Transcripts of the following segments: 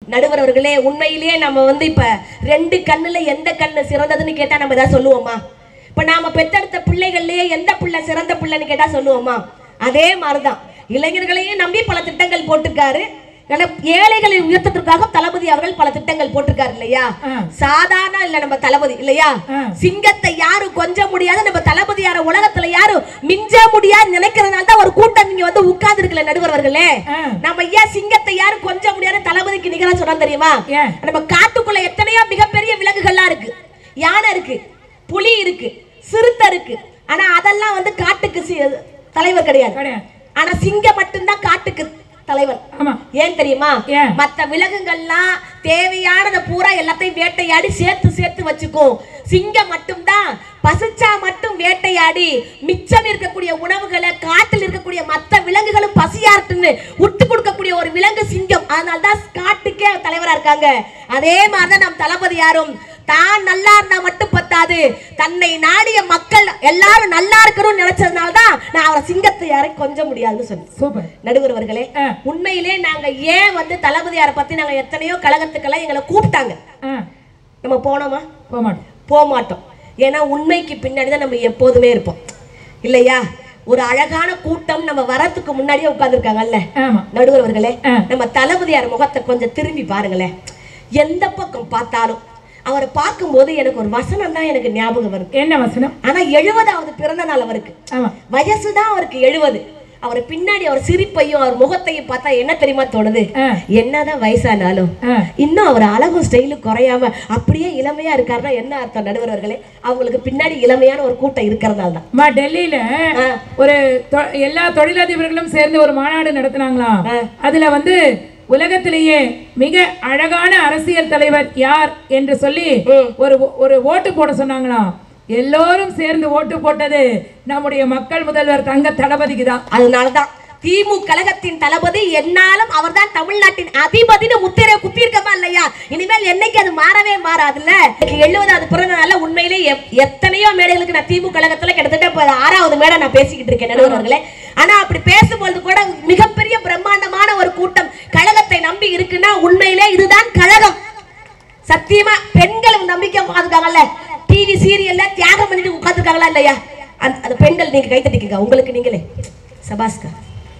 நடுவர் அவர்களே உண்மையிலேயே நம்ம வந்து இப்ப ரெண்டு கண்ணுல எந்த கண்ணு சிறந்ததுன்னு கேட்டா நம்ம ஏதாவது சொல்லுவோமா இப்ப நாம பெத்தெடுத்த பிள்ளைகள்லயே எந்த பிள்ளை சிறந்த பிள்ளைன்னு கேட்டா சொல்லுவோமா அதே மாதிரிதான் இளைஞர்களையும் நம்பி பல திட்டங்கள் போட்டிருக்காரு ஆனா ஏழைகளை உயர்த்தத்திற்காக தளபதி அவர்கள் பல திட்டங்கள் போட்டிருக்காரு இல்லையா ஆ. சாதாரண இல்ல நம்ம தளபதி இல்லையா ஆ. சிங்கத்தை யாரும் கொஞ்ச முடியாது நம்ம தளபதி யார உலகத்துல யாரும் மிஞ்ச முடியாது நினைக்கிறதுனால தான் ஒரு கூட்டம் இங்க வந்து உட்கார்ந்து இருக்கல நடுவர்களே ஆ. நம்ம ஏன் சிங்கத்தை யாரும் கொஞ்ச முடியாது தளபதிக்கு நிகரா சொன்னா தெரியுமா ஏன்? நம்ம காட்டுக்குள்ள எத்தனையோ மிகப்பெரிய விலங்குகள்லாம் இருக்கு யானை இருக்கு புலி இருக்கு சிறுத்தை இருக்கு ஆனா அதெல்லாம் வந்து காட்டுக்கு சி- தலைவர் கிடையாது கிடையாது ஆனா சிங்கம் மட்டும்தான் காட்டுக்கு தலைவர் ஆமா ஏன் தெரியுமா ஏன்? மத்த விலங்குகள்லாம் தேவையானதை பூரா எல்லாத்தையும் வேட்டையாடி சேர்த்து சேர்த்து வச்சுக்கும் சிங்கம் மட்டும்தான் பசிச்சா மட்டும் வேட்டையாடி மிச்சம் இருக்கக்கூடிய உணவுகளை காட்டில் இருக்கக்கூடிய மத்த விலங்குகளும் பசியாட்டுன்னு விட்டு கொடுக்கக்கூடிய ஒரு விலங்கு சிங்கம் அதனால தான் காட்டுக்கே தலைவரா இருக்காங்க அதே மாதிரிதான் நம் தளபதி யாரும் தான் நல்லா இருந்தா மட்டும் பத்தாது தன்னை நாடிய மக்கள் எல்லாரும் நல்லா இருக்கணும்னு நினைச்சதுனால தான் நான் அவரை சிங்கத்தை யாரையும் கொஞ்ச முடியாதுன்னு சொன்னேன் சூப்பர் நடுவர் அவர்களே ஆ. உண்மையிலே நாங்க ஏன் வந்து தளபதியாரை பத்தி நாங்க எத்தனையோ கழகத்துக்கெல்லாம் எங்களை கூப்பிட்டாங்க ஆ நம்ம போனோமா போக மாட்டோம் போக மாட்டோம் ஏன்னா உண்மைக்கு பின்னாடி தான் நம்ம எப்போதுமே இருப்போம் இல்லையா ஒரு அழகான கூட்டம் நம்ம வரத்துக்கு முன்னாடியே உட்கார்ந்துருக்காங்கல்ல ஆமா நடுவர் அவர்களே ஆ. நம்ம தளபதியார் முகத்தை கொஞ்சம் திரும்பி பாருங்களேன் எந்த பக்கம் பார்த்தாலும் அவரை பார்க்கும்போது எனக்கு ஒரு வசனம் தான் எனக்கு ஞாபகம் வருது என்ன வசனம் ஆனா எழுபதாவது பிறந்த நாள் அவருக்கு ஆமா வயசு தான் அவருக்கு எழுபது அவர் பின்னாடி அவர் சிரிப்பையும் அவர் முகத்தையும் பார்த்தா என்ன தெரியுமா தோணுது ஆ. என்னதான் வயசானாலும் ஆ. இன்னும் அவர் அழகும் ஸ்டைலும் குறையாம அப்படியே இளமையா இருக்காருன்னா என்ன அர்த்தம் நடுவர்களே அவங்களுக்கு பின்னாடி இளமையான ஒரு கூட்டம் இருக்கிறதுனால தான் அம்மா டெல்லியில ஆ. ஒரு தொ- எல்லா தொழிலதிபர்களும் சேர்ந்து ஒரு மாநாடு நடத்தினாங்களாம் ஆ. அதுல வந்து உலகத்திலேயே மிக அழகான அரசியல் தலைவர் யார் என்று சொல்லி ம். ஒரு ஒரு ஓட்டு போட சொன்னாங்களாம் எல்லோரும் சேர்ந்து ஓட்டு போட்டது நம்முடைய மக்கள் முதல்வர் தங்க தளபதிக்கு தான் அதனாலதான் திமுக கழகத்தின் தளபதி என்னாலும் அவர்தான் தமிழ்நாட்டின் அதிபதினு முத்திரை குத்திருக்கமா இல்லையா இனிமேல் என்னைக்கு அது மாறவே மாறாதுல்ல எழுபதாவது பிறந்த நாள்ல உண்மையிலே எப்- எத்தனையோ மேடைகளுக்கு நான் திமுக கழகத்துல கிட்டத்தட்ட இப்ப ஆறாவது மேடை நான் பேசிக்கிட்டு இருக்கேன் நடுவர்களே ஆனா அப்படி பேசும்பொழுது கூட மிகப்பெரிய பிரம்மாண்டமான ஒரு கூட்டம் கழகத்தை நம்பி இருக்குன்னா உண்மையிலே இதுதான் கழகம் சத்தியமா பெண்கள் நம்பிக்கை உட்காந்துருக்காங்கல்ல டிவி சீரியல்ல தியாகம் பண்ணிட்டு உட்காந்துருக்காங்களா இல்லையா அந்த அந்த பெண்கள் நீங்க கை தட்டிக்கங்க உங்களுக்கு நீங்களே சபாஸ்கா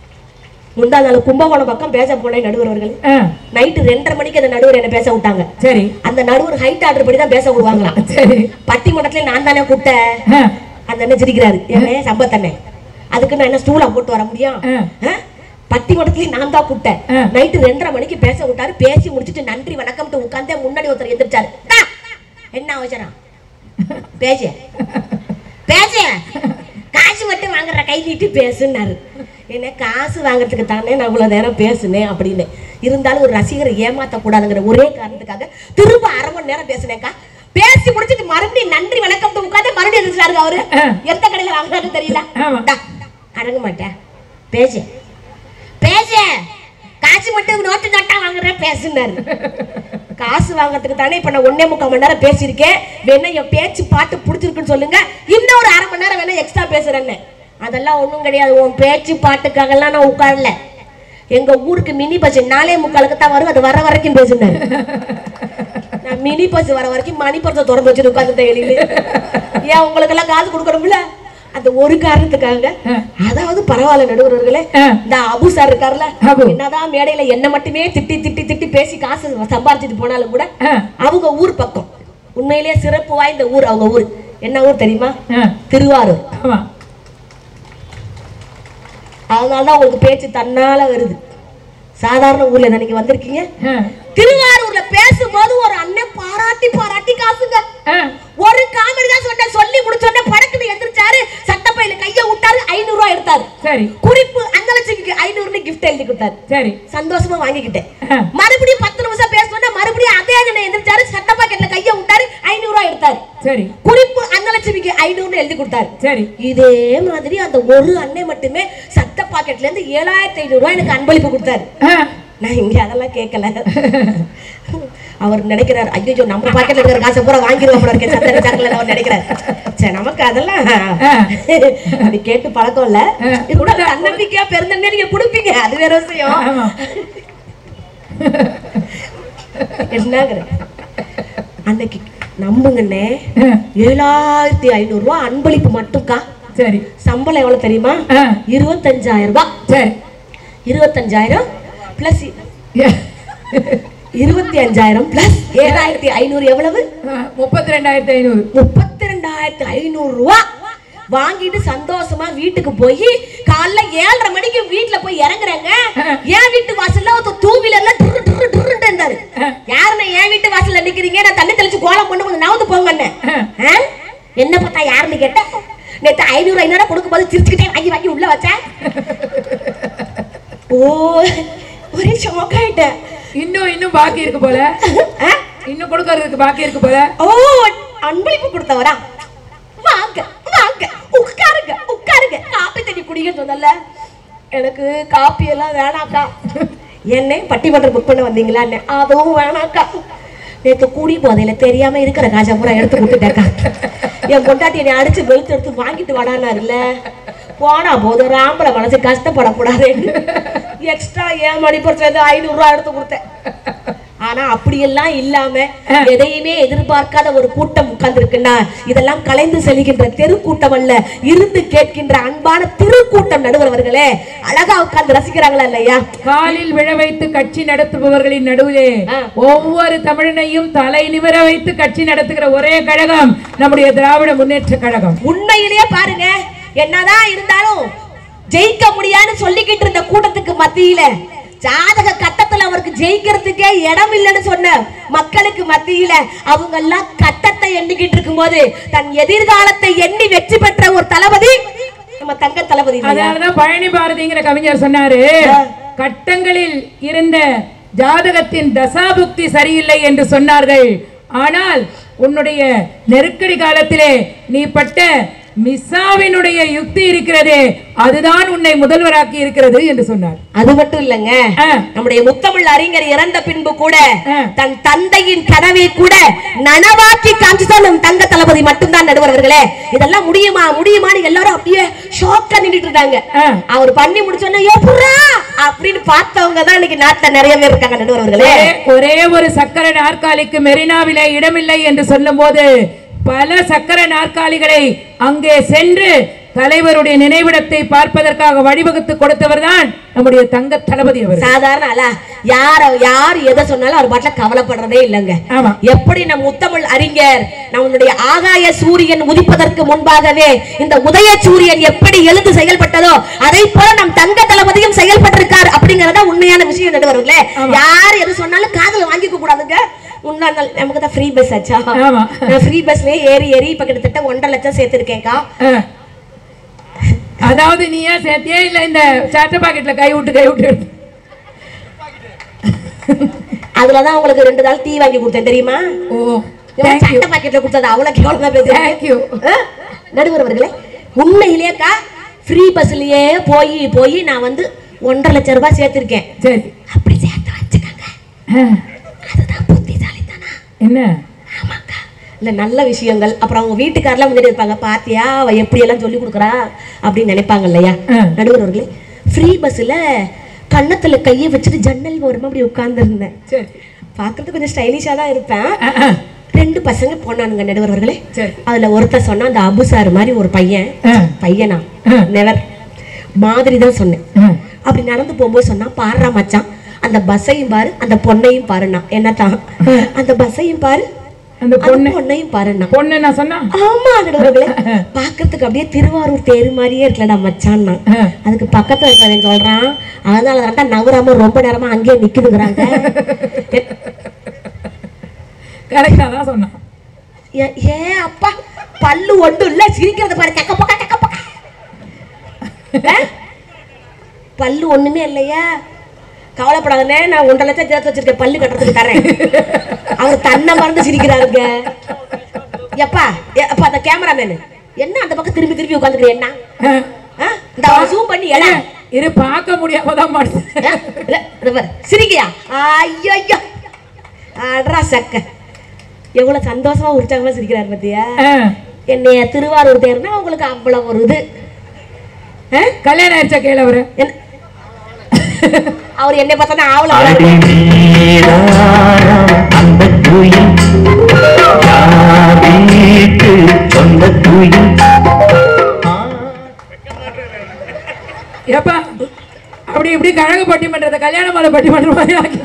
முந்தா நாள் கும்பகோணம் பக்கம் பேச போனேன் நடுவர்கள் ஆ, நைட்டு ரெண்டரை மணிக்கு அந்த நடுவர் என்ன பேச விட்டாங்க சரி அந்த நடுவர் ஹைட் ஆர்டர் படி தான் பேச விடுவாங்களாம் சரி பட்டிமன்றத்துல நான் தானே கூப்பிட்டேன் ஆ, அந்த அண்ணன் சிரிக்கிறாரு ஏனே சம்பத்தண்ணே அதுக்கு நான் என்ன ஸ்டூலா போட்டு வர முடியும் ஆ. ஆ? பட்டிமன்றத்துலயும் நான் தான் கூப்பிட்டேன் ஆ. நைட்டு ரெண்டரை மணிக்கு பேச விட்டாரு பேசி முடிச்சிட்டு நன்றி வணக்கம்ட்டு உட்கார்ந்தே முன்னாடி ஒருத்தர் எந்திரிச்சாரு "டா, என்ன அவசரம் பேச பேச காசு மட்டும் வாங்குற கை நீட்டி பேசுன்னாரு என்ன காசு வாங்குறதுக்கு தானே நான் இவ்வளவு நேரம் பேசுனேன் அப்படின்னு இருந்தாலும் ஒரு ரசிகரை ஏமாத்த கூடாதுங்கிற ஒரே காரணத்துக்காக திரும்ப அரை மணி நேரம் பேசுனேன்க்கா பேசி முடிச்சிட்டு மறுபடியும் நன்றி வணக்கம் உட்காந்து மறுபடியும் எந்திரிச்சாருங்க அவரு ஆ. எந்த கடையில வாங்குறாருன்னு தெரியல ஆமா. டா, அடங்க மாட்டேன் பேசு பேசு காசு மட்டும் நோட்டு நோட்டா வாங்குறேன் பேசுனாரு காசு வாங்குறதுக்கு தானே இப்ப நான் ஒன்னே முக்கால் மணி நேரம் பேசியிருக்கேன் வேணா என் பேச்சு பாட்டு பிடிச்சிருக்குன்னு சொல்லுங்க இன்னும் ஒரு அரை மணி நேரம் வேணா எக்ஸ்ட்ரா பேசுறேன்னு அதெல்லாம் ஒண்ணும் கிடையாது உன் பேச்சு பாட்டுக்காகலாம் நான் உட்காரல எங்க ஊருக்கு மினி பஸ் நாலே முக்காலுக்கு தான் வரும் அது வர வரைக்கும் பேசுனாரு நான் மினி பஸ் வர வரைக்கும் மணி பர்ஸை திறந்து வச்சுட்டு உட்காந்துட்டேன் வெளியில ஏன் உங்களுக்கு எல்லாம் காசு கொடுக்கணும்ல அந்த ஒரு காரணத்துக்காக அதாவது பரவாயில்ல நடுவர்களே ஆ. இந்த அபு சார் இருக்காருல்ல அபு. என்னதான் மேடையில என்ன மட்டுமே திட்டி திட்டி திட்டி பேசி காசு சம்பாரிச்சிட்டு போனாலும் கூட ஆ, அவங்க ஊர் பக்கம் உண்மையிலேயே சிறப்பு வாய்ந்த ஊர் அவங்க ஊர் என்ன ஊர் தெரியுமா ஆ, திருவாரூர் ஆமா அதனாலதான் உங்களுக்கு பேச்சு தன்னால வருது சாதாரண ஊர்ல நீங்க வந்திருக்கீங்க ஆ, திருவாரூர்ல பேசும்போது ஒரு அண்ணன் பாராட்டி பாராட்டி காசுங்க ஆ, ஒரு காமெடி தான் சொன்னேன் சொல்லி முடிச்சோடனே படக்குன்னு எந்திரிச்சாரு சட்டப்பையில கைய விட்டாரு ஐநூறு ரூபாய் எடுத்தாரு சரி குறிப்பு அந்தலட்சுமிக்கு ஐநூறுன்னு கிஃப்ட் எழுதி கொடுத்தாரு சரி சந்தோஷமா வாங்கிக்கிட்டேன் ஆ, மறுபடியும் பத்து நிமிஷம் பேசணும்னா மறுபடியும் அதே அண்ணன் எந்திரிச்சாரு சட்ட பாக்கெட்ல கைய விட்டாரு ஐநூறு ரூபாய் எடுத்தாரு சரி குறிப்பு அந்தலட்சுமிக்கு ஐநூறுன்னு எழுதி கொடுத்தாரு சரி இதே மாதிரி அந்த ஒரு அண்ணன் மட்டுமே சட்ட பாக்கெட்ல இருந்து ஏழாயிரத்தி ஐநூறு ரூபாய் எனக்கு அன்பளிப்பு கொடுத்தாரு ஆ, நான் இங்க அதெல்லாம் கேட்கல அவர் நினைக்கிறார் ஐயோ நம்ம பாக்கெட்ல இருக்கிற காசை பூரா வாங்கிடுவோம் போல இருக்கே சத்தன சாக்கல அவர் நினைக்கிறார் சரி நமக்கு அதெல்லாம் ஆ. அது கேட்டு பழக்கம் இல்ல ஆ. இது கூட தன்னம்பிக்கையா பிறந்தனே நீங்க கொடுப்பீங்க அது வேற விஷயம் ஆமா என்னங்கிற அன்னைக்கு நம்புங்கண்ணே ஆ, ஏழாயிரத்தி ஐநூறு ரூபாய் அன்பளிப்பு மட்டும்க்கா சரி சம்பளம் எவ்வளவு தெரியுமா ஆ, இருபத்தஞ்சாயிரம் ரூபாய் சரி இருபத்தஞ்சாயிரம் பிளஸ் ஏ, இருபத்தி அஞ்சாயிரம் பிளஸ் ஏழாயிரத்தி ஐநூறு எவ்வளவு ஆ, முப்பத்தி ரெண்டாயிரத்தி ஐநூறு முப்பத்தி ரெண்டாயிரத்தி ஐநூறு ரூபா வாங்கிட்டு சந்தோஷமா வீட்டுக்கு போய் காலைல ஏழரை மணிக்கு வீட்டுல போய் இறங்குறாங்க என் வீட்டு வாசல்ல ஒரு டூ வீலர்ல டுரு டுரு டுருன்னு இருந்தாரு யாருன்னு என் வீட்டு வாசல்ல நிக்கிறீங்க நான் தண்ணி தெளிச்சு கோலம் பண்ணி கொஞ்சம் நவுந்து போங்கன்னு ஆ? என்ன பார்த்தா யாருன்னு கேட்டேன் நேத்து ஐநூறு ஐநூறு கொடுக்கும்போது சிரிச்சுக்கிட்டே வாங்கி வாங்கி உள்ள வச்சேன் ஓ ஒரே ஷாக் ஆயிட்டேன் இன்னும் இன்னும் பாக்கி இருக்கு போல ஆ? இன்னும் கொடுக்கறதுக்கு பாக்கி இருக்கு போல ஓ அன்பளிப்பு கொடுத்தவரா வாங்க வாங்க உட்காருங்க உட்காருங்க காப்பி தண்ணி குடிக்க சொன்னல எனக்கு காப்பி எல்லாம் வேணாக்கா என்ன பட்டிமன்றம் புக் பண்ண வந்தீங்களா என்ன அதுவும் வேணாக்கா நேத்து கூடி போதையில தெரியாம இருக்கிற காசை பூரா எடுத்து கொடுத்துட்டேக்கா என் பொண்டாட்டி என்னை அடிச்சு வெளுத்து எடுத்து வாங்கிட்டு வாடானாருல போனா போதும் ஒரு ஆம்பளை மனசு கஷ்டப்படக்கூடாதுன்னு எக்ஸ்ட்ரா ஏன் மணி சேர்ந்து ஐநூறு ரூபா எடுத்து கொடுத்தேன் ஆனா அப்படியெல்லாம் இல்லாம எதையுமே எதிர்பார்க்காத ஒரு கூட்டம் உட்கார்ந்துருக்குன்னா இதெல்லாம் கலைந்து செல்கின்ற தெருக்கூட்டம் அல்ல இருந்து கேட்கின்ற அன்பான திருக்கூட்டம் நடுவர்களே அழகா உட்கார்ந்து ரசிக்கிறாங்களா இல்லையா காலில் விழ வைத்து கட்சி நடத்துபவர்களின் நடுவிலே ஆ. ஒவ்வொரு தமிழனையும் தலை நிமிர வைத்து கட்சி நடத்துகிற ஒரே கழகம் நம்முடைய திராவிட முன்னேற்ற கழகம் உண்மையிலேயே பாருங்க என்னதான் இருந்தாலும் ஜெயிக்க முடியாதுன்னு சொல்லிக்கிட்டு இருந்த கூட்டத்துக்கு மத்தியில ஜாதக கட்டத்துல அவருக்கு ஜெயிக்கிறதுக்கே இடம் இல்லைன்னு சொன்ன மக்களுக்கு மத்தியில அவங்க எல்லாம் கட்டத்தை எண்ணிக்கிட்டு இருக்கும்போது தன் எதிர்காலத்தை எண்ணி வெற்றி பெற்ற ஒரு தளபதி நம்ம தங்க தளபதி இல்லையா? அதனாலதான் பழனி பாரதிங்கிற கவிஞர் சொன்னாரு கட்டங்களில் இருந்த ஜாதகத்தின் தசாபுக்தி சரியில்லை என்று சொன்னார்கள் ஆனால் உன்னுடைய நெருக்கடி காலத்திலே நீ பட்ட மிஸ்ஸாவினுடைய யுக்தி இருக்கிறதே அதுதான் உன்னை முதல்வராக்கி இருக்கிறது என்று சொன்னார் அது மட்டும் இல்லைங்க ஆ. நம்முடைய முத்தமிழ் அறிஞர் இறந்த பின்பு கூட ஆ. தன் தந்தையின் கனவை கூட நனவாக்கி காமிச்சுதான் நம் தங்க தளபதி மட்டும்தான் நடுவர்களே இதெல்லாம் முடியுமா முடியுமான்னு எல்லாரும் அப்படியே ஷாக்கா நின்றுட்டு இருக்காங்க ஆ. அவர் பண்ணி முடிச்சோன்னா ஏப்புறா அப்படின்னு பார்த்தவங்க தான் இன்னைக்கு நாட்டுல நிறைய பேர் இருக்காங்க நடுவர்களே ஒரே- ஒரே ஒரு சக்கர நாற்காலிக்கு மெரினாவிலே இடமில்லை என்று சொல்லும்போது பல சக்கர நாற்காலிகளை அங்கே சென்று தலைவருடைய நினைவிடத்தை பார்ப்பதற்காக வழிவகுத்து கொடுத்தவர் தான் நம்முடைய தங்க தளபதி அவர் சாதாரண ஆளா யார யார் எதை சொன்னாலும் அவர் பாட்டுல கவலைப்படுறதே இல்லைங்க ஆமா எப்படி நம் முத்தமிழ் அறிஞர் நம்மளுடைய ஆகாய சூரியன் உதிப்பதற்கு முன்பாகவே இந்த உதய சூரியன் எப்படி எழுந்து செயல்பட்டதோ அதை போல நம் தங்க தளபதியும் செயல்பட்டிருக்கார் அப்படிங்கறத உண்மையான விஷயம் நடுவர்களே யார் எது சொன்னாலும் காதுல வாங்கிக்க கூடாதுங்க முன்னா நாள் நமக்கு தான் ஃப்ரீ பஸ் ஆச்சா ஆமா நான் ஃப்ரீ பஸ்லயே ஏறி ஏறி இப்ப கிட்டத்தட்ட ஒன்றரை லட்சம் சேர்த்திருக்கேன்க்கா ஆ. அதாவது நீ ஏன் சேர்த்தியே இல்ல இந்த சாட்ட பாக்கெட்ல கை விட்டு கை விட்டு எடுத்து அதுலதான் உங்களுக்கு ரெண்டு நாள் டீ வாங்கி கொடுத்தேன் தெரியுமா ஓ தேங்க்யூ சட்டை பாக்கெட்ல கொடுத்தது அவ்வளவு கேவலமா பேசுறீங்க தேங்க்யூ நடுவர் அவர்களே உண்மையிலேக்கா ஃப்ரீ பஸ்லயே போய் போய் நான் வந்து ஒன்றரை லட்சம் ரூபாய் சேர்த்திருக்கேன் சரி அப்படி சேர்த்து வச்சுக்கோங்க ஆ. அதுதான் புத்திசாலித்தனா என்ன ஆமாக்கா இல்ல நல்ல விஷயங்கள் அப்புறம் அவங்க வீட்டுக்காரெல்லாம் முன்னாடி இருப்பாங்க பாத்தியா அவ எப்படி எல்லாம் சொல்லி கொடுக்குறா அப்படின்னு நினைப்பாங்க இல்லையா ஆ. நடுவர் அவர்களே ஃப்ரீ பஸ்ல கன்னத்துல கையை வச்சுட்டு ஜன்னல் ஓரமா அப்படி உட்கார்ந்துருந்தேன் சரி பார்க்கறதுக்கு கொஞ்சம் ஸ்டைலிஷா தான் இருப்பேன் ஆ, ஆ. ரெண்டு பசங்க போனானுங்க நடுவர் அவர்களே சரி அதுல ஒருத்தர் சொன்னா அந்த அபு சார் மாதிரி ஒரு பையன் ஆ. பையனா ஆ. நெவர் மாதிரி தான் சொன்னேன் ஆ. அப்படி நடந்து போகும்போது சொன்னா பாடுறா மச்சான் அந்த பஸ்ஸையும் பாரு அந்த பொண்ணையும் பாருண்ணா என்னத்தான் அந்த பஸ்ஸையும் பாரு அந்த அந்த பொண்ணு பொண்ணையும் பாருண்ணா பொண்ணு நான் சொன்னா ஆமா நடுவர்களே பாக்குறதுக்கு அப்படியே திருவாரூர் தேரு மாதிரியே இருக்கலடா மச்சான்னா ஆ. அதுக்கு பக்கத்துல இருக்கிறவன் சொல்றான் அதனால தான் நவராம ரொம்ப நேரமா அங்கேயே நிக்குதுங்கிறாங்க கரெக்டா தான் சொன்னான் ஏ- ஏ அப்பா பல்லு ஒண்ணும் இல்ல சிரிக்கிறத பாரு கக்க பக்க கக்க பக்க ஆ? பல்லு ஒண்ணுமே இல்லையா கவலைப்படாதனே நான் ஒன்றரை லட்சம் சேர்த்து வச்சிருக்கேன் பல்லு கட்டுறதுக்கு தரேன் அவர் தன்னை மறந்து சிரிக்கிறாருங்க எப்பா ஏ- அப்பா அந்த கேமராமேனு என்ன அந்த பக்கம் திரும்பி திரும்பி உட்காந்துக்கிறேன் என்ன ஆ. ஆ? இந்த அவன் ஜூம் பண்ணி எடா இரு பார்க்க முடியாம தான் மாட்டேன் ஆ? இல்ல, இத பாரு. சிரிக்கியா ஐயோ ஐயோ அட்ரா சக்க எவ்வளவு சந்தோஷமா உற்சாகமா சிரிக்கிறாரு பாத்தியா என்னைய திருவாரூர் தேர்னா உங்களுக்கு அவ்வளவு ஒரு இது ஆ? கல்யாணம் ஆயிடுச்சா கேள அவரு என்ன- அவர் என்னை பார்த்தா ஆவல அடி நீராரம் கல்யாண மாலை பட்டி பண்ற மாதிரி ஆக்கி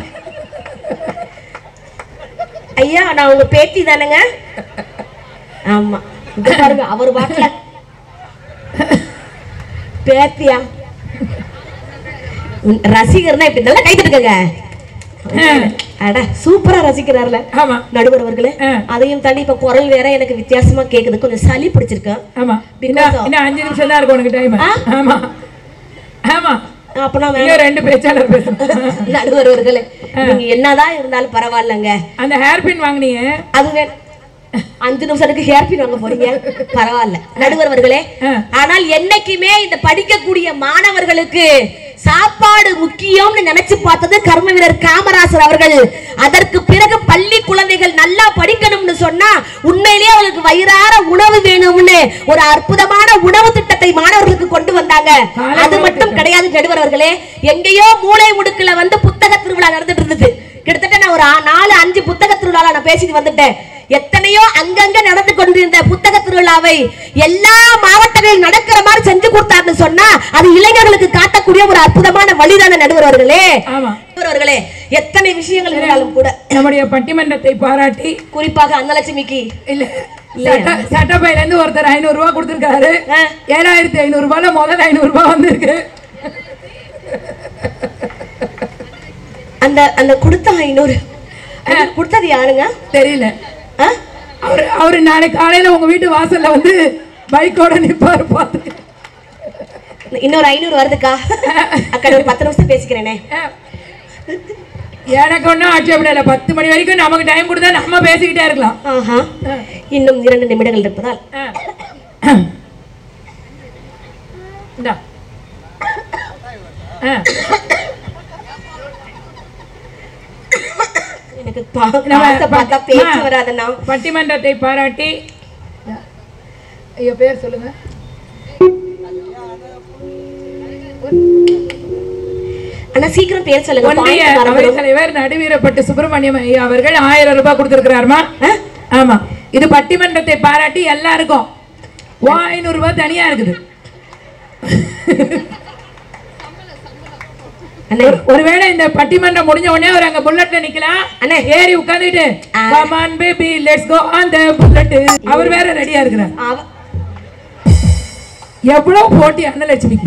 ஐயா நான் உங்க பேத்தி தானேங்க ஆமா இங்க பாருங்க அவர் பாட்டுல பேத்தியா உன் ரசிகர்னா இப்படி நல்லா கை தட்டுக்கங்க அட சூப்பரா ரசிக்கிறார்ல ஆமா நடுவர் அவர்களே ஆ. அதையும் தாண்டி இப்ப குரல் வேற எனக்கு வித்தியாசமா கேக்குது கொஞ்சம் சளி பிடிச்சிருக்கு ஆமா Because இன்னும் of- இன்னும் அஞ்சு நிமிஷம் தான் இருக்கு உனக்கு டைம் ஆ? ஆமா ஆமா அப்ப நான் வேணாம். இன்னும் ரெண்டு பேச்சாளர் பேசணும் நடுவர் அவர்களே நீங்க என்னதான் இருந்தாலும் பரவாயில்லங்க அந்த ஹேர் பின் வாங்குனீங்க அது வேணும் அஞ்சு நிமிஷத்துக்கு ஹேர் பின் வாங்க போறீங்க பரவாயில்ல நடுவர் அவர்களே ஆ. ஆனால் என்னைக்குமே இந்த படிக்கக்கூடிய மாணவர்களுக்கு சாப்பாடு முக்கியம்னு நினைச்சு பார்த்தது கர்ம வீரர் காமராசர் அவர்கள் அதற்கு பிறகு பள்ளி குழந்தைகள் நல்லா படிக்கணும்னு சொன்னா உண்மையிலேயே அவங்களுக்கு வயிறார உணவு வேணும்னு ஒரு அற்புதமான உணவு திட்டத்தை மாணவர்களுக்கு கொண்டு வந்தாங்க காலை அது உணவு மட்டும் கிடையாது நடுவர் அவர்களே எங்கேயோ மூளை முடுக்குல வந்து புத்தக திருவிழா நடந்துட்டு இருந்தது கிட்டத்தட்ட நான் ஒரு ஆ- நாலு அஞ்சு புத்தக திருவிழால நான் பேசிட்டு வந்துட்டேன் எத்தனையோ அங்கங்க நடந்து கொண்டிருந்த புத்தக திருவிழாவை எல்லா மாவட்டங்களில் நடக்கிற மாதிரி செஞ்சு கொடுத்தாருன்னு சொன்னா அது இளைஞர்களுக்கு காட்டக்கூடிய ஒரு அற்புதமான வழிதான நடுவர் அவர்களே ஆமா நடுவர் அவர்களே எத்தனை விஷயங்கள் இருந்தாலும் கூட நம்முடைய பட்டிமன்றத்தை பாராட்டி குறிப்பாக அன்னலட்சுமிக்கு இல்ல சட்ட சட்டப்பையில இருந்து ஒருத்தர் ஐநூறு ரூபாய் கொடுத்திருக்காரு ஆ. ஏழாயிரத்தி ஐநூறு ரூபாய்ல முதல்ல ஐநூறு ரூபாய் வந்திருக்கு அந்த அந்த கொடுத்த ஐநூறு கொடுத்தது யாருங்க தெரியல ஆ? அவரு அவரு நாளைக்கு காலையில உங்க வீட்டு வாசல்ல வந்து பைக்கோட நிப்பாரு பார்த்து இன்னொரு ஐநூறு வருதுக்கா அக்கா ஒரு பத்து நிமிஷம் பேசிக்கிறேனே எனக்கு ஒன்றும் ஆட்சேபம் இல்லை பத்து மணி வரைக்கும் நமக்கு டைம் கொடுத்தா நம்ம பேசிக்கிட்டே இருக்கலாம் ஆஹா இன்னும் இரண்டு நிமிடங்கள் இருப்பதால் ஆ. இந்தா. ஆ. எனக்கு பா- நம்ம பார்த்த பார்த்தா ப- பேச்சு ஆ. வராதுண்ணா பட்டிமன்றத்தை பாராட்டி ஐயோ பேர் சொல்லுங்க ஆனா சீக்கிரம் பேர் சொல்லுங்க ஒன்றிய point அவை மறந்துடும். தலைவர் நடுவீரப்பட்டு சுப்பிரமணியம் ஐயா அவர்கள் ஆயிரம் ரூபாய் கொடுத்திருக்கிறாருமா ஆமா இது பட்டிமன்றத்தை பாராட்டி எல்லாருக்கும் ஓ ஐநூறு ரூபாய் தனியா இருக்குது அண்ணே ஒருவேளை இந்த பட்டிமன்றம் முடிஞ்ச உடனே அவர் அங்க புல்லட்ல நிக்கலாம் அண்ணே. ஏறி உட்கார்ந்துட்டு come on baby let's go on the bullet அவர் வேற ரெடியா இருக்கிறார் அவ- எவ்வளவு போட்டி அன்னலட்சுமிக்கு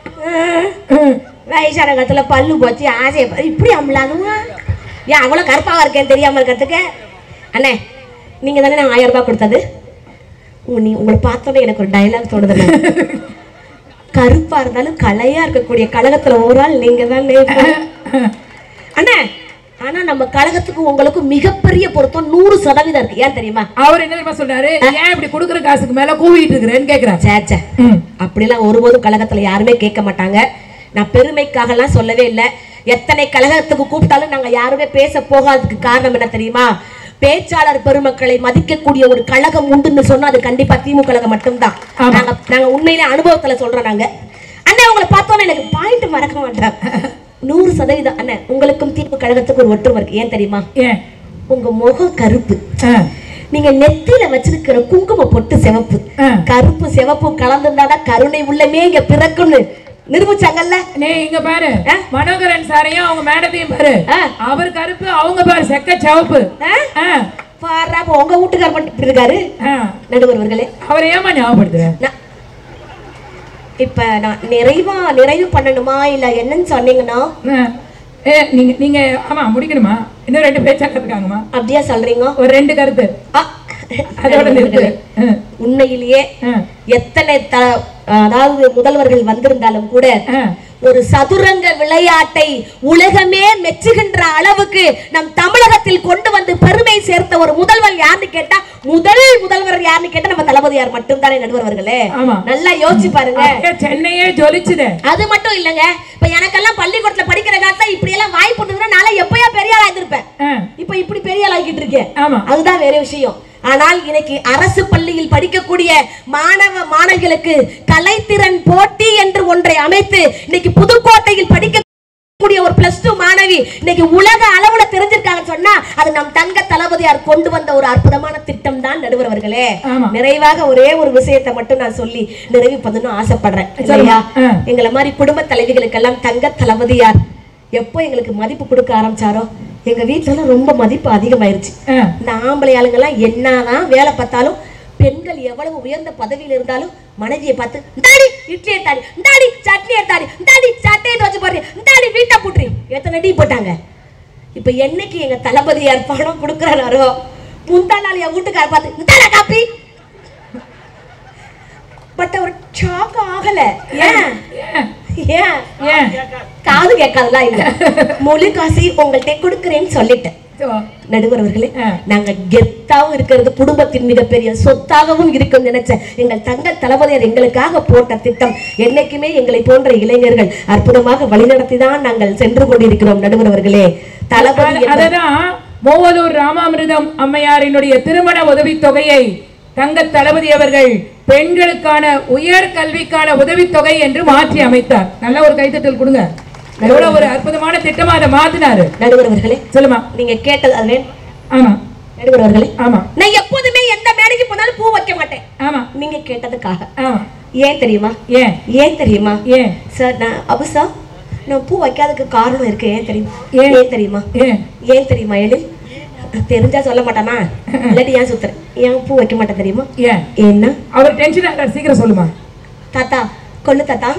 ம். வயசான காலத்துல பல்லு போச்சு ஆசையை பா- இப்படி அம்மலாதுமா ஏன் அவ்வளவு கருப்பாவா இருக்கேன்னு தெரியாம இருக்கிறதுக்கு அண்ணே நீங்க தானே நான் ஆயிரம் ரூபாய் கொடுத்தது உங்க- நீ உங்களை பார்த்தோன்னே எனக்கு ஒரு டயலாக் தோணுது கருப்பா இருந்தாலும் கலையா இருக்கக்கூடிய கழகத்துல ஒரு ஆள் நீங்க தான் அண்ணே ஆனா நம்ம கழகத்துக்கு உங்களுக்கு மிகப்பெரிய பொருத்தம் நூறு சதவீதம் இருக்கு ஏன் தெரியுமா அவர் என்ன தெரியுமா சொல்றாரு ஏன் இப்படி கொடுக்குற காசுக்கு மேல கூவிட்டு இருக்கிறேன்னு கேக்குறாரு சே சே ம். அப்படிலாம் ஒருபோதும் கழகத்துல யாருமே கேட்க மாட்டாங்க நான் பெருமைக்காகலாம் சொல்லவே இல்லை எத்தனை கழகத்துக்கு கூப்பிட்டாலும் நாங்க யாருமே பேச போகாததுக்கு காரணம் என்ன தெரியுமா பேச்சாளர் பெருமக்களை மதிக்கக்கூடிய ஒரு கழகம் உண்டுன்னு சொன்னா அது கண்டிப்பா திமுக கழகம் மட்டும்தான் ஆமா. நாங்க நாங்க உண்மையிலே அனுபவத்துல சொல்றோம் நாங்க அண்ணே உங்களை பார்த்தோன்னே எனக்கு பாயிண்ட் மறக்க மாட்டேன் நூறு சதவீதம் அண்ணே உங்களுக்கும் திமுக கழகத்துக்கு ஒரு ஒற்றுமை இருக்கு ஏன் தெரியுமா ஏன் உங்க முகம் கருப்பு ஆ. நீங்க நெத்தியில வச்சிருக்கிற குங்கும பொட்டு சிவப்பு ஆ. கருப்பு சிவப்பு கலந்துருந்தாதான் கருணை உள்ளமே இங்க பிறக்கும்னு நிரூபிச்சாங்கல்ல நீ இங்க பாரு ஆ? மனோகரன் சாரையும் அவங்க மேடத்தையும் பாரு ஆ. அவர் கருப்பு அவங்க பாரு செக்க சிவப்பு ஆ? ஆ. பாரு அப்ப உங்க வீட்டுக்கார மட்டும் இப்படி இருக்காரு ஆ. நடுவர் அவர்களே அவரை ஏமா ஞாபகப்படுத்துற நான் இப்ப நான் நிறைவா நிறைவு பண்ணணுமா இல்ல என்னன்னு சொன்னீங்கன்னா ஆ. ஏ நீங்க நீங்க ஆமா முடிக்கணுமா இன்னும் ரெண்டு பேச்சாளர் இருக்காங்கம்மா அப்படியா சொல்றீங்க ஒரு ரெண்டு கருத்து ஆ, அதோட நிறுத்து ஆ. உண்மையிலேயே ஆ. எத்தனை த அதாவது முதல்வர்கள் வந்திருந்தாலும் கூட ஆ. ஒரு சதுரங்க விளையாட்டை உலகமே மெச்சுகின்ற அளவுக்கு நம் தமிழகத்தில் கொண்டு வந்து பெருமை சேர்த்த ஒரு முதல்வர் யாருன்னு கேட்டா முதல் முதல்வர் யாருன்னு கேட்டா நம்ம தளபதியார் மட்டும்தானே நடுவர்களே ஆமா. நல்லா யோசிச்சு பாருங்க அப்படியே சென்னையே ஜொலிச்சுதே அது மட்டும் இல்லைங்க இப்ப எனக்கெல்லாம் பள்ளிக்கூடத்துல படிக்கிற காலத்துல இப்படி எல்லாம் வாய்ப்பு இருந்ததுன்னா நான் எப்பயோ பெரிய ஆளா இருந்திருப்பேன் ஆ. இப்ப இப்படி பெரிய ஆளாக்கிட்டு இருக்கேன் ஆமா அதுதான் வேற விஷயம் ஆனால் இன்னைக்கு அரசு பள்ளியில் படிக்கக்கூடிய மாணவ மாணவிகளுக்கு கலைத்திறன் போட்டி என்று ஒன்றை அமைத்து இன்னைக்கு புதுக்கோட்டையில் படிக்க கூடிய ஒரு பிளஸ் டூ மாணவி இன்னைக்கு உலக அளவுல தெரிஞ்சிருக்காங்கன்னு சொன்னா அது நம் தங்க தளபதியார் கொண்டு வந்த ஒரு அற்புதமான திட்டம் தான் நடுவர் அவர்களே ஆமா. நிறைவாக ஒரே ஒரு விஷயத்தை மட்டும் நான் சொல்லி நிறைவு பண்ணணும்னு ஆசைப்படுறேன் சொல்லுங்க. இல்லையா ஆ. எங்களை மாதிரி குடும்ப தலைவிகளுக்கெல்லாம் தங்க தளபதியார் எப்போ எங்களுக்கு மதிப்பு கொடுக்க ஆரம்பிச்சாரோ எங்க வீட்டுல ரொம்ப மதிப்பு அதிகமாயிருச்சு ஆ, இந்த ஆம்பளை ஆளுங்கெல்லாம் என்னதான் வேலை பார்த்தாலும் பெண்கள் எவ்வளவு உயர்ந்த பதவியில் இருந்தாலும் மனைவியை பார்த்து இந்தாடி இட்லி எடுத்தாடி இந்தாடி சட்னி எடுத்தாடி இந்தாடி சட்டையை துவச்சு போடுறி இந்தாடி வீட்டை புட்டுறி எத்தனை டீ போட்டாங்க இப்ப என்னைக்கு எங்க தளபதியார் பணம் கொடுக்குறாரோ முந்தா நாள் என் வீட்டுக்கார பார்த்து இந்தாடா காப்பி பட் அவர் ஷாக் ஆகல ஏன் ஏன்? ஏன் ஏன் காது கேட்காதெல்லாம் இல்ல முழு காசை உங்கள்கிட்ட கொடுக்குறேன்னு சொல்லிட்டேன் சோ, நடுவர் அவர்களே ஆ. நாங்க கெத்தாவும் இருக்கிறது குடும்பத்தின் மிகப்பெரிய சொத்தாகவும் இருக்கும் நினைச்ச எங்கள் தங்கள் தளபதியார் எங்களுக்காக போட்ட திட்டம் என்னைக்குமே எங்களை போன்ற இளைஞர்கள் அற்புதமாக வழிநடத்தி தான் நாங்கள் சென்று கொண்டிருக்கிறோம் நடுவர் அவர்களே தளபதி அத- என்பவர் அததான் மூவலூர் ராமாமிர்தம் அம்மையாரினுடைய திருமண உதவித் தொகையை தங்க தளபதி அவர்கள் பெண்களுக்கான உயர் கல்விக்கான உதவித்தொகை என்று மாற்றி அமைத்தார் நல்ல ஒரு கைத்தட்டல் கொடுங்க எவ்வளவு ஒரு அற்புதமான திட்டமா அதை மாத்தினாரு நடுவர் அவர்களே சொல்லுமா நீங்க கேட்டது அது வேணும். ஆமா நடுவர் அவர்களே ஆமா நான் எப்போதுமே எந்த மேடைக்கு போனாலும் பூ வைக்க மாட்டேன் ஆமா நீங்க கேட்டதுக்காக ஆமா ஏன் தெரியுமா ஏன் ஏன் தெரியுமா ஏன் சார் நான் அபுசா நான் பூ வைக்காததுக்கு காரணம் இருக்கு ஏன் தெரியுமா ஏன்? ஏன் தெரியுமா ஏன் ஏன் தெரியுமா எழில் தெரிஞ்சா சொல்ல மாட்டானா இல்லாட்டி ஏன் சுத்துறேன் ஏன் பூ வைக்க மாட்டேன் தெரியுமா ஏன் ஏன்னா அவர் டென்ஷன் ஆகிறார் சீக்கிரம் சொல்லுமா தாத்தா கொள்ளு தாத்தா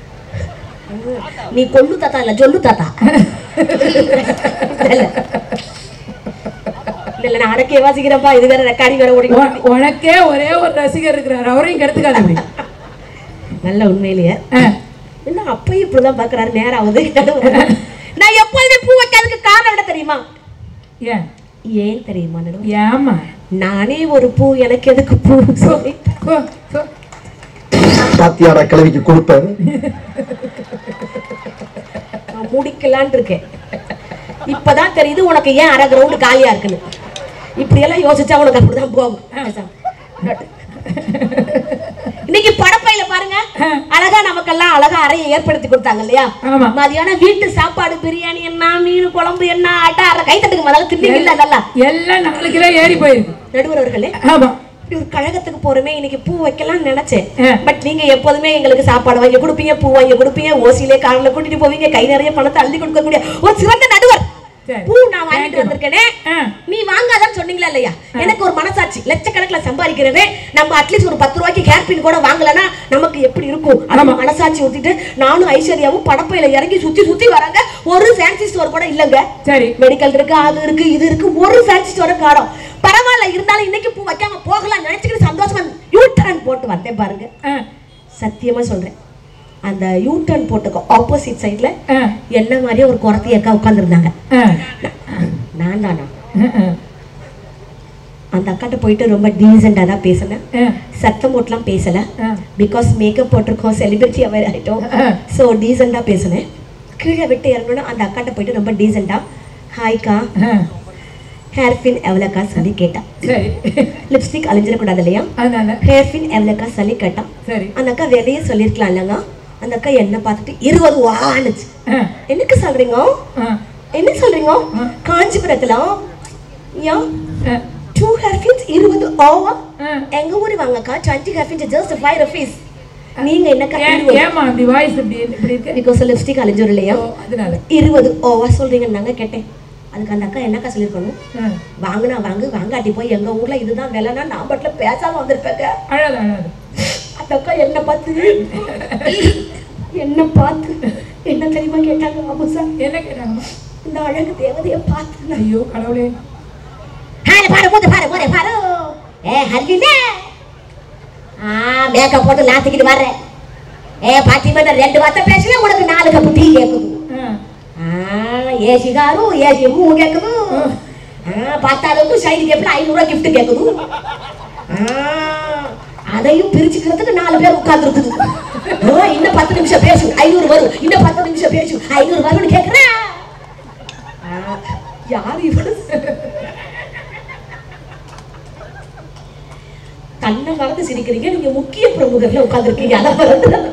நீ கொள்ளு தாத்தா இல்ல சொல்லு தாத்தா இல்ல இல்ல, இல்ல நான் அடக்கே வாசிக்கிறப்பா இது வேற ரெக்கார்டிங் வேற ஓடி உன- உனக்கே ஒரே ஒரு ரசிகர் இருக்கிறார் அவரையும் கெடுத்துக்காத அப்படி நல்ல உண்மையிலேயே ஆ, என்ன அப்பயும் இப்படிதான் பாக்குறாரு நேரம் ஆகுது நான் எப்போதுமே பூ வைக்காததுக்கு காரணம் என்ன தெரியுமா ஏன் ஏன் தெரியுமா நடுவர்? ஏமா நானே ஒரு பூ எனக்கு எதுக்கு பூ சொல்லி போ, போ. பாத்தியாடா கிழவிக்கு கொடுப்பேன் நான் முடிக்கலான்னு இருக்கேன் இப்பதான் தெரியுது உனக்கு ஏன் அரை கிரவுண்டு காலியா இருக்குன்னு இப்படியெல்லாம் யோசிச்சா உனக்கு அப்படிதான் போகும் பேசாம. இன்னைக்கு படப்பையில பாருங்க அழகா நமக்கெல்லாம் அழகா அறையை ஏற்படுத்தி கொடுத்தாங்க இல்லையா ஆமா மதியானம் வீட்டு சாப்பாடு பிரியாணி என்ன மீன் குழம்பு என்ன ஆட்டா அரை கைத்தட்டுக்கு முதல்ல தின்னீங்க இல்ல நல்லா எல்லாம் நாலு கிலோ ஏறி போயிருக்கு நடுவர் அவர்களே ஆமா இப்படி ஒரு கழகத்துக்கு போறமே இன்னைக்கு பூ வைக்கலாம்னு நினைச்சேன் ஆ. பட் நீங்க எப்போதுமே எங்களுக்கு சாப்பாடு வாங்கி கொடுப்பீங்க பூ வாங்கி கொடுப்பீங்க ஓசியிலே கார்ல கூட்டிட்டு போவீங்க கை நிறைய பணத்தை அள்ளி கொடுக்கக்கூடிய ஒரு சிறந்த நடுவர் சரி பூ நான் வாங்கிட்டு வந்திருக்கேனே ஆ, நீ வாங்காதன்னு சொன்னீங்களா இல்லையா எனக்கு ஒரு மனசாட்சி லட்சக்கணக்குல சம்பாதிக்கிறவே நம்ம அட்லீஸ்ட் ஒரு பத்து ரூபாய்க்கு ஹேர் பின் கூட வாங்கலனா நமக்கு எப்படி இருக்கும் நம்ம மனசாட்சி ஊத்திட்டு நானும் ஐஸ்வர்யாவும் படப்பையில இறங்கி சுத்தி சுத்தி வராங்க ஒரு ஃபேன்சி ஸ்டோர் கூட இல்லங்க சரி மெடிக்கல் இருக்கு அது இருக்கு இது இருக்கு ஒரு ஃபேன்சி ஸ்டோரை காணோம் பரவாயில்ல இருந்தாலும் இன்னைக்கு பூ வைக்காம போகலாம் நினைச்சுக்கிட்டு சந்தோஷமா யூ டர்ன் போட்டு வந்தேன் பாருங்க ஆ, சத்தியமா சொல்றேன் அந்த யூ டர்ன் போட்டுக்கோ ஆப்போசிட் சைடுல ஆ, என்ன மாதிரியே ஒரு குறத்தி அக்கா உட்காந்துருந்தாங்க ஆ, நான் தானா ஆ, அந்த அக்காட்ட போயிட்டு ரொம்ப டீசெண்டாக தான் பேசினேன் ஆ, சத்தம் போட்டுலாம் பேசல ஆ. பிகாஸ் மேக்கப் போட்டிருக்கோம் செலிபிரிட்டி அவர் ஆகிட்டோம் ஆ. ஸோ டீசெண்டாக பேசினேன் கீழே விட்டு இறங்கணும் அந்த அக்காட்ட போயிட்டு ரொம்ப டீசெண்டாக ஹாய்க்கா ஆ, ஹேர் பின் எவ்வளோக்கா சொல்லி கேட்டான் சரி லிப்ஸ்டிக் அழிஞ்சிடக்கூடாது இல்லையா அதனால ஹேர் பின் எவ்வளோக்கா சொல்லி கேட்டான் சரி அந்த அக்கா வெளியே சொல்லியிருக்கலாம் இல்லைங்க அந்த அக்கா என்ன பார்த்துட்டு இருபது வானுச்சு ஆ, என்னக்கு சொல்றீங்க ஆ, என்ன சொல்றீங்க காஞ்சிபுரத்துல ஏன் ஆ, டூ ஹேர் பின்ஸ் இருபது ஓவா ஆ. எங்க ஊரு வாங்கக்கா twenty hair pins just five rupees நீங்க என்னக்கா ஏன் ஏமா அப்படி வாய்ஸ் இப்படி இப்படி இருக்கு பிகாஸ் லிப்ஸ்டிக் அழிஞ்சூர் இல்லையா ஓ, அதனால இருபது ஓவா சொல்றீங்கன்னு நாங்க கேட்டேன் அதுக்கு அந்த அக்கா என்னக்கா சொல்லியிருக்கணும் ஆ, வாங்கினா வாங்கு வாங்காட்டி போய் எங்க ஊர்ல இதுதான் விலைனா நான் பட்ல பேசாம வந்திருப்பேங்க அழாத அழாத அந்த அக்கா என்ன பார்த்து என்ன பார்த்து என்ன தெரியுமா கேட்டாங்க ஆமா சார் என்ன கேட்டாங்க இந்த அழகு தேவதையை பார்த்து ஐயோ கடவுளே பாரு பாரு போது பாரு போது பாரு ஏ ஹர்லினே ஆ மேக்கப் போட்டு நாத்திக்கிட்டு வர்றேன் ஏ பாத்திமா நான் ரெண்டு வார்த்தை பேசல உனக்கு நாலு கப்பு டீ கேட்குது ஆ, ஆ ஏசி காரு ஏசி மூ கேட்குது ஆ பத்தாளுக்கு சைடு கேப்பில் ஐநூறுரூவா gift கேட்குது ஆ அதையும் பிரிச்சுக்கிறதுக்கு நாலு பேர் உட்கார்ந்துருக்குது ஆ, இன்னும் பத்து நிமிஷம் பேசு ஐநூறு வரும் இன்னும் பத்து நிமிஷம் பேசு ஐநூறு வரும்னு கேட்குறேன் யார் இவனு கண்ணை மறந்து சிரிக்கிறீங்க நீங்க முக்கிய பிரமுகர்ல உட்கார்ந்துருக்கீங்க அதான்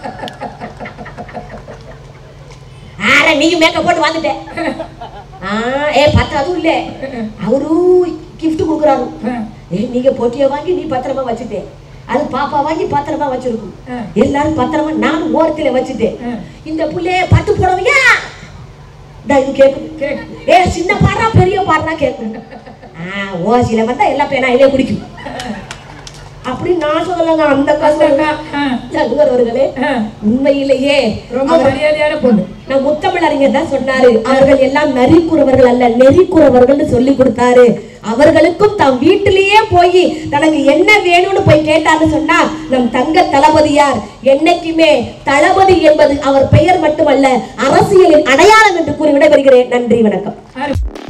ஆற நீங்க மேக்கப் போட்டு வந்துட்டேன் ஆ ஏ பத்தாதும் இல்ல அவரும் gift கொடுக்குறாரு ஆ, ஏ நீங்க போட்டிய வாங்கி நீ பத்திரமா வச்சுட்டே அது பாப்பா வாங்கி பத்திரமா வச்சிருக்கும் ஆ. எல்லாரும் பத்திரமா நானும் ஓரத்துல வச்சுட்டேன் ஆ. இந்த புள்ளைய பட்டு போடவையா இந்தா இது கேட்கும் கேக்கு. ஏ சின்ன பாடுறா பெரிய பாடுறா கேட்கும் ஆ ஓசியில வந்தா எல்லா பேனா இதே குடிக்கும் அப்படி நான் சொல்லலங்க அந்த அந்த கஷ்டம் அக்கா, ஆ, நடுவர்களே ஆ, உண்மையிலேயே ரொம்ப அவர் மரியாதையான பொண்ணு நான் முத்தமிழறிஞர் தான் சொன்னாரு அவர்கள் எல்லாம் நரிக்குறவர்கள் அல்ல நெறிக்குறவர்கள்னு சொல்லி கொடுத்தாரு அவர்களுக்கும் தம் வீட்டிலேயே போய் தனக்கு என்ன வேணும்னு போய் கேட்டான்னு சொன்னா நம் தங்க தளபதியார் என்னைக்குமே தளபதி என்பது அவர் பெயர் மட்டுமல்ல அரசியலின் அடையாளம் என்று கூறி விடைபெறுகிறேன் நன்றி வணக்கம் ஆறு.